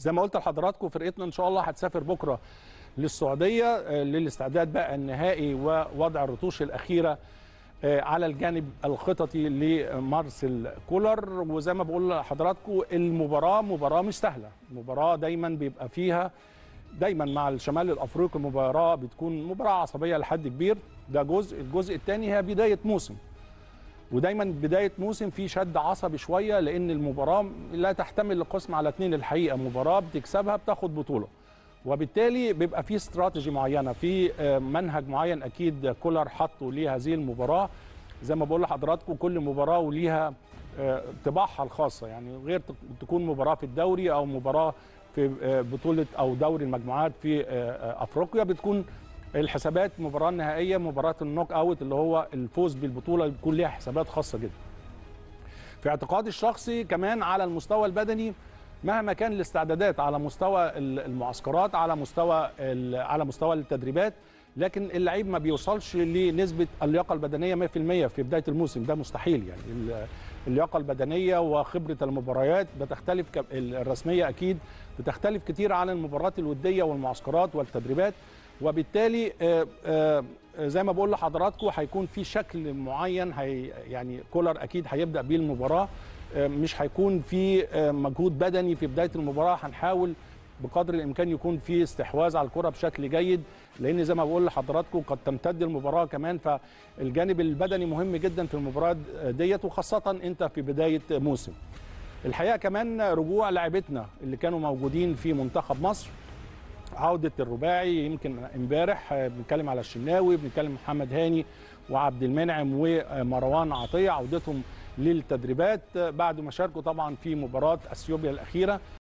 زي ما قلت لحضراتكم فرقتنا ان شاء الله هتسافر بكره للسعوديه آه، للاستعداد بقى النهائي ووضع الرتوش الاخيره آه، على الجانب الخططي لمارسيل كولر وزي ما بقول لحضراتكم المباراه مباراه مش سهله مباراه دايما بيبقى فيها دايما مع الشمال الافريقي مباراه بتكون مباراه عصبيه لحد كبير ده جزء الجزء الثاني هي بدايه موسم ودايما بدايه موسم في شد عصبي شويه لان المباراه لا تحتمل القسم على اثنين الحقيقه مباراه بتكسبها بتاخد بطوله وبالتالي بيبقى في استراتيجي معينه في آه، منهج معين اكيد كولر حطه لهذه المباراه زي ما بقول لحضراتكم كل مباراه وليها آه، طباعها الخاصه يعني غير تك- تكون مباراه في الدوري او مباراه في آه، بطوله او دوري المجموعات في آه، آه، افريقيا بتكون الحسابات مباراه نهائيه مباراه النوك اوت اللي هو الفوز بالبطوله بيكون ليها حسابات خاصه جدا في اعتقادي الشخصي كمان على المستوى البدني مهما كان الاستعدادات على مستوى ال- المعسكرات على مستوى ال- على مستوى التدريبات لكن اللعيب ما بيوصلش لنسبه اللياقه البدنيه 100% في بدايه الموسم ده مستحيل يعني ال- اللياقه البدنيه وخبره المباريات بتختلف ك- الرسميه اكيد بتختلف كتير عن المباريات الوديه والمعسكرات والتدريبات وبالتالي آه، آه، زي ما بقول لحضراتكم هيكون في شكل معين هي يعني كولر اكيد هيبدا بيه المباراه آه، مش هيكون في آه، مجهود بدني في بدايه المباراه هنحاول بقدر الامكان يكون في استحواذ على الكره بشكل جيد لان زي ما بقول لحضراتكم قد تمتد المباراه كمان فالجانب البدني مهم جدا في المباراه ديت وخاصه انت في بدايه موسم الحقيقه كمان رجوع لاعبتنا اللي كانوا موجودين في منتخب مصر عودة الرباعي يمكن امبارح آه، بنتكلم على الشناوي بنتكلم محمد هاني وعبد المنعم ومروان عطية عودتهم للتدريبات آه، بعد ما شاركوا طبعا في مباراة اثيوبيا الأخيرة